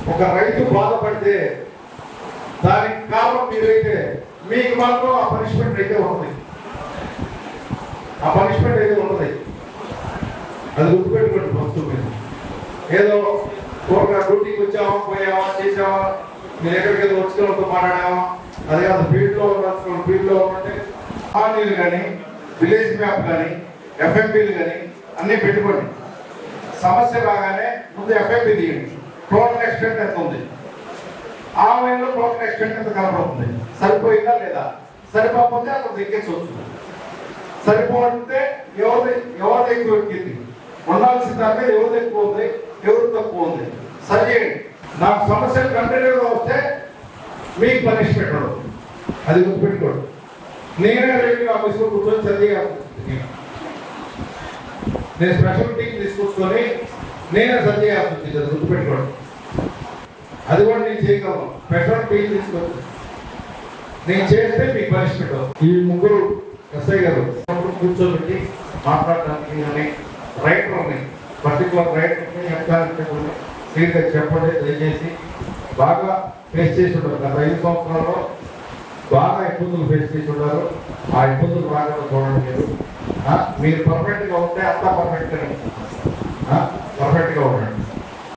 ఒక రైతు బాధపడితే దానికి కారణం మీరైతే మీకు మాత్రం ఆ పనిష్మెంట్ అయితే ఉంటుంది ఆ పనిష్మెంట్ అయితే ఉంటుంది అది గుర్తుపెట్టుకోండి ఫస్ట్ మీరు ఏదో ఒక డ్యూటీకి వచ్చామా పోయావా చేసావా మీరు ఎక్కడికి ఏదో వచ్చుకోవడంతో మాట్లాడామా అదే కాదు ఫీల్డ్లో ఉన్న ఫీల్డ్లో ఉంటే ఆనీలు కానీ విలేజ్ మ్యాప్ కానీ ఎఫ్ఎంపీలు కానీ అన్నీ పెట్టుకోండి సమస్య రాగానే ముందు ఎఫ్ఎంపీ తీయండి టోటల్ ఎక్స్టెంట్ ఎంత ఉంది ఆ లైన్లో టోటల్ ఎక్స్టెంట్ ఎంత కనపడుతుంది సరిపోయిందా లేదా సరిపోకపోతే అక్కడ దిగ్గచ్చు సరిపోతే ఎవరిది ఎవరిది ఎక్కువ ఎక్కింది ఉండాల్సిన దాంట్లో ఎవరిది ఎక్కువ ఉంది ఎవరు తక్కువ ఉంది సరి చేయండి నాకు సమస్యలు కంటిన్యూగా వస్తే మీకు పనిష్మెంట్ ఉండదు అది గుర్తుపెట్టుకోండి నేనే రెవెన్యూ ఆఫీస్లో కూర్చొని చదివా నేను స్పెషల్ టీం తీసుకొచ్చుకొని నేనే సర్జీ చేయాల్సి వచ్చింది అది గుర్తుపెట్టుకోండి అది కూడా నేను చేయగలను స్పెషల్ టీం తీసుకొచ్చి నేను చేస్తే మీకు పనిష్మెంట్ అవుతుంది. ఈ ముగ్గురు ఎస్ఐ గారు ముగ్గురు కూర్చోబెట్టి మాట్లాడడానికి కానీ రైటర్ని పర్టికులర్ రైటర్ని ఎంప్లాయ్మెంట్ క్లియర్గా చెప్పండి దయచేసి బాగా ఫేస్ చేసి ఉంటారు గత ఐదు సంవత్సరాల్లో బాగా ఇబ్బందులు ఫేస్ చేసి ఉన్నారు ఆ ఇబ్బందులు రాకుండా చూడండి మీరు ఆ, మీరు పర్ఫెక్ట్గా ఉంటే అంతా పర్ఫెక్ట్గా పర్ఫెక్ట్గా ఉండండి